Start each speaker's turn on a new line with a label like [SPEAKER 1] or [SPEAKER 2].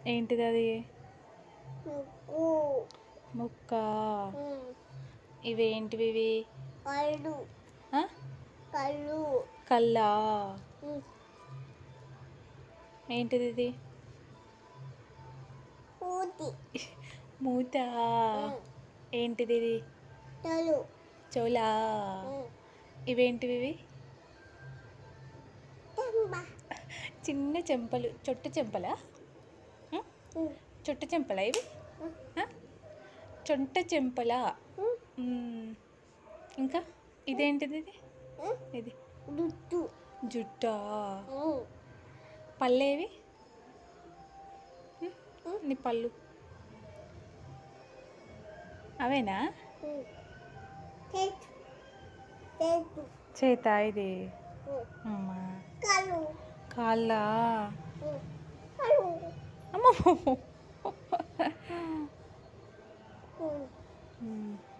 [SPEAKER 1] ఏంటిది అది
[SPEAKER 2] ముక్కు
[SPEAKER 1] ముక్క
[SPEAKER 2] ఉమ్.
[SPEAKER 1] ఇవేంటివి ఇవి
[SPEAKER 2] కళ్ళు
[SPEAKER 1] ఆ?
[SPEAKER 2] కళ్ళు
[SPEAKER 1] కల్లా
[SPEAKER 2] ఉమ్.
[SPEAKER 1] ఏంటిది ఇది
[SPEAKER 2] ఊతి
[SPEAKER 1] మూత
[SPEAKER 2] ఉమ్.
[SPEAKER 1] ఏంటిది ఇది
[SPEAKER 2] తలు
[SPEAKER 1] చోలా
[SPEAKER 2] ఉమ్.
[SPEAKER 1] ఇవేంటివి ఇవి
[SPEAKER 2] తంబ
[SPEAKER 1] చిన్న చెంపలు చొట్ట చెంపలా ఉం?
[SPEAKER 2] ఉమ్.
[SPEAKER 1] చొట్ట చెంపలా ఇవి
[SPEAKER 2] ఉమ్.
[SPEAKER 1] ఆ? చొంట చెంపలా
[SPEAKER 2] ఉమ్.
[SPEAKER 1] మ్మ్. ఇంకా ఇదేంటిది ఇది
[SPEAKER 2] ఉమ్.
[SPEAKER 1] ఇది
[SPEAKER 2] దుట్టు
[SPEAKER 1] జుట్టా
[SPEAKER 2] ఉమ్.
[SPEAKER 1] పళ్ళేవి ఉం?
[SPEAKER 2] ఉం?
[SPEAKER 1] నీ పళ్ళు అవేనా
[SPEAKER 2] ఉమ్. చేతు చేతు
[SPEAKER 1] చేత ఇది
[SPEAKER 2] ఉమ్.
[SPEAKER 1] అమ్మా
[SPEAKER 2] కళ్ళు
[SPEAKER 1] కాళ్ళ
[SPEAKER 2] ఉమ్. కళ్ళు
[SPEAKER 1] అమ్మో
[SPEAKER 2] ఉమ్.
[SPEAKER 1] మ్మ్.